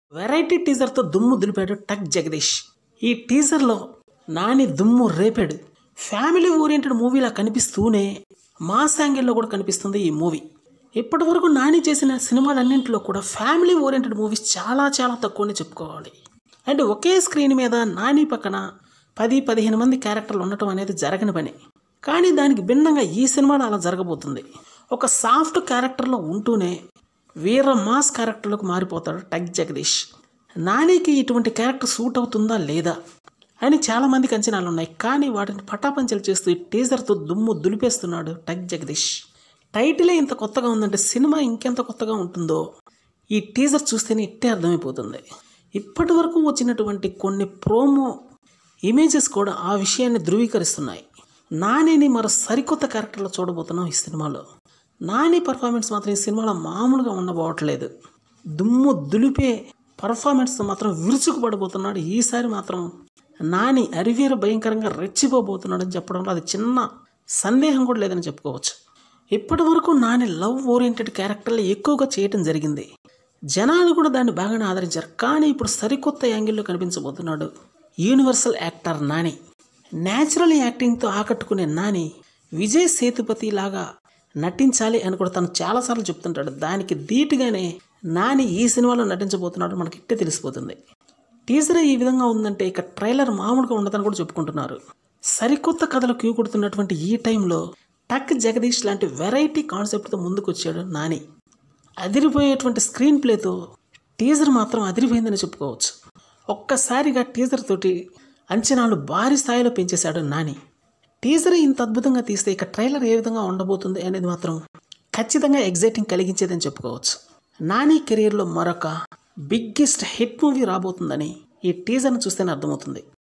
variety టీజర్తో దుమ్ము దులిపాడు టక్ జగదీష్ ఈ టీజర్లో నాని దుమ్ము రేపాడు ఫ్యామిలీ ఓరియంటెడ్ మూవీలా కనిపిస్తూనే మాస్ యాంగిల్లో కూడా కనిపిస్తుంది ఈ మూవీ ఇప్పటి వరకు నాని చేసిన సినిమాలన్నింటిలో కూడా ఫ్యామిలీ ఓరియంటెడ్ మూవీస్ చాలా చాలా తక్కువనే చెప్పుకోవాలి అంటే ఒకే స్క్రీన్ మీద నాని పక్కన పది పదిహేను మంది క్యారెక్టర్లు ఉండటం అనేది జరగని పని కానీ దానికి భిన్నంగా ఈ సినిమాలో అలా జరగబోతుంది ఒక సాఫ్ట్ క్యారెక్టర్లో ఉంటూనే వీర మాస్ క్యారెక్టర్లోకి మారిపోతాడు టక్ జగదీష్ నానికి ఇటువంటి క్యారెక్టర్ సూట్ అవుతుందా లేదా అని చాలామందికి అంచనాలు ఉన్నాయి కానీ వాటిని పటాపంచలు చేస్తూ ఈ టీజర్తో దుమ్ము దులిపేస్తున్నాడు టక్ జగదీష్ టైటిలే ఇంత కొత్తగా ఉందంటే సినిమా ఇంకెంత కొత్తగా ఉంటుందో ఈ టీజర్ చూస్తేనే ఇట్టే అర్థమైపోతుంది ఇప్పటి వరకు వచ్చినటువంటి కొన్ని ప్రోమో ఇమేజెస్ కూడా ఆ విషయాన్ని ధృవీకరిస్తున్నాయి నానిని మరో సరికొత్త క్యారెక్టర్లో చూడబోతున్నాం ఈ సినిమాలో నాని పర్ఫార్మెన్స్ మాత్రం ఈ సినిమాలో మామూలుగా ఉండబోవట్లేదు దుమ్ము దులిపే పర్ఫార్మెన్స్ మాత్రం విరుచుకుపడబోతున్నాడు ఈసారి మాత్రం నాని అరివీర భయంకరంగా రెచ్చిపోబోతున్నాడు అని చెప్పడంలో అది చిన్న సందేహం కూడా లేదని చెప్పుకోవచ్చు ఇప్పటి వరకు నాని లవ్ ఓరియంటెడ్ క్యారెక్టర్లు ఎక్కువగా చేయటం జరిగింది జనాలు కూడా దాన్ని బాగానే ఆదరించారు కానీ ఇప్పుడు సరికొత్త యాంగిల్లో కనిపించబోతున్నాడు యూనివర్సల్ యాక్టర్ నాని న్యాచురల్ యాక్టింగ్తో ఆకట్టుకునే నాని విజయ్ సేతుపతి లాగా నటించాలి అని కూడా తను చాలాసార్లు చెప్తుంటాడు దానికి ధీటుగానే నాని ఈ సినిమాలో నటించబోతున్నాడు మనకి ఇట్టే తెలిసిపోతుంది టీజర్ ఈ విధంగా ఉందంటే ఇక ట్రైలర్ మామూలుగా ఉండదని కూడా చెప్పుకుంటున్నారు సరికొత్త కథలు క్యూ కొడుతున్నటువంటి ఈ టైంలో టక్ జగదీష్ లాంటి వెరైటీ కాన్సెప్ట్తో ముందుకు వచ్చాడు నాని అదిరిపోయేటువంటి స్క్రీన్ ప్లేతో టీజర్ మాత్రం అదిరిపోయిందని చెప్పుకోవచ్చు ఒక్కసారిగా టీజర్ తోటి అంచనాలు భారీ స్థాయిలో పెంచేశాడు నాని టీజర్ ఇంత అద్భుతంగా తీస్తే ఇక ట్రైలర్ ఏ విధంగా ఉండబోతుంది అనేది మాత్రం ఖచ్చితంగా ఎగ్జైటింగ్ కలిగించేదని చెప్పుకోవచ్చు నాని కెరీర్లో మరొక బిగ్గెస్ట్ హిట్ మూవీ రాబోతుందని ఈ టీజర్ను చూస్తేనే అర్థమవుతుంది